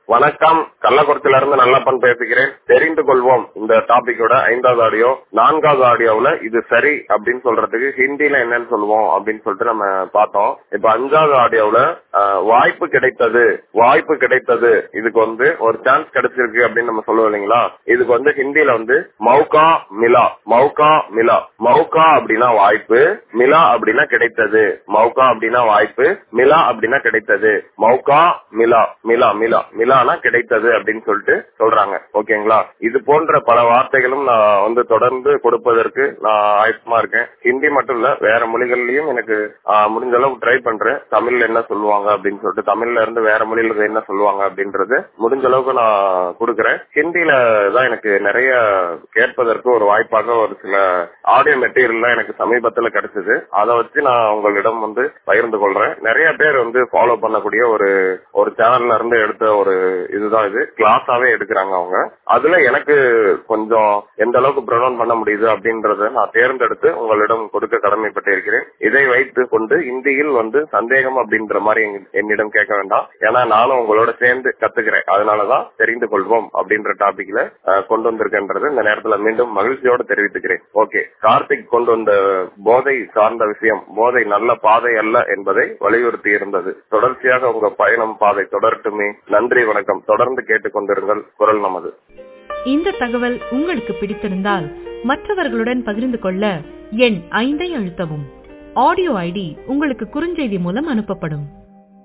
வணக்கம் கள்ளக்குறிச்சியில இருந்து நல்லப்பன் பேசுகிறேன் தெரிந்து கொள்வோம் இந்த டாபிக்கோட ஐந்தாவது ஆடியோ நான்காவது ஆடியோவுல இது சரி அப்படின்னு சொல்றதுக்கு ஹிந்தில என்னன்னு சொல்லுவோம் அப்படின்னு சொல்லிட்டு நம்ம பார்த்தோம் இப்ப அஞ்சாவது ஆடியோவுல அஹ், வாய்ப்பு கிடைத்தது வாய்ப்பு கிடைத்தது இதுக்கு வந்து ஒரு சான்ஸ் கிடைச்சிருக்கு அப்படின்னு நம்ம சொல்லுவோம் இல்லைங்களா இதுக்கு வந்து ஹிந்தில வந்து மௌகா மிலா மௌகா மிலா மௌகா அப்படின்னா வாய்ப்பு மிலா அப்படின்னா கிடைத்தது மௌகா அப்படின்னா வாய்ப்பு மிலா அப்படின்னா கிடைத்தது மௌகா மிலா மிலா மிலா மிலானா கிடைத்தது அப்படின்னு சொல்லிட்டு சொல்றாங்க ஓகேங்களா இது போன்ற பல வார்த்தைகளும் நான் வந்து தொடர்ந்து கொடுப்பதற்கு நான் ஆயத்தமா இருக்கேன் ஹிந்தி மட்டும் இல்ல வேற மொழிகள்லயும் எனக்கு ஆஹ், முடிஞ்ச அளவுக்கு ட்ரை பண்றேன் தமிழ்ல என்ன சொல்லுவாங்க அப்படின்னு சொல்லிட்டு தமிழ்ல இருந்து வேற மொழியில என்ன சொல்லுவாங்க அப்படின்றது முடிஞ்ச அளவுக்கு நான் கொடுக்கறேன் ஹிந்தில தான் எனக்கு நிறைய கேட்பதற்கு ஒரு வாய்ப்பாக ஒரு சில ஆடியோ மெட்டீரியல் எனக்கு சமீபத்துல கிடைச்சது அதை வச்சு நான் உங்களிடம் வந்து பகிர்ந்து கொள்றேன் நிறைய பேர் வந்து ஃபாலோ பண்ணக்கூடிய ஒரு ஒரு சேனல்ல இருந்து எடுத்த ஒரு இதுதான் இது கிளாஸாவே எடுக்கிறாங்க அவங்க அதுல எனக்கு கொஞ்சம் எந்த அளவுக்கு ப்ரொனவுன் பண்ண முடியுது அப்படின்றத நான் தேர்ந்தெடுத்து உங்களிடம் கொடுக்க கடமைப்பட்டு இருக்கிறேன் இதை வைத்து கொண்டு இந்தியில் வந்து சந்தேகம் அப்படின்ற மாதிரி எங்க- என்னிடம் கேட்க வேண்டாம் ஏன்னா நானும் உங்களோட சேர்ந்து கத்துக்கிறேன் அதனாலதான் தெரிந்து கொள்வோம் அப்படின்ற டாபிக்ல அஹ், கொண்டு வந்திருக்கின்றது இந்த நேரத்துல மீண்டும் மகிழ்ச்சியோட தெரிவித்துக்கிறேன் ஓகே கார்த்திக் கொண்டு வந்த போதை சார்ந்த விஷயம் போதை நல்ல பாதை அல்ல என்பதை வலியுறுத்தி இருந்தது தொடர்ச்சியாக உங்க பயணம் பாதை தொடரட்டுமே நன்றி வணக்கம் தொடர்ந்து கேட்டுக்கொண்டிருங்கள் குரல் நமது இந்த தகவல் உங்களுக்கு பிடித்திருந்தால் மற்றவர்களுடன் பகிர்ந்து கொள்ள எண் ஐந்தை அழுத்தவும் ஆடியோ ஐடி உங்களுக்கு குறுஞ்செய்தி மூலம் அனுப்பப்படும்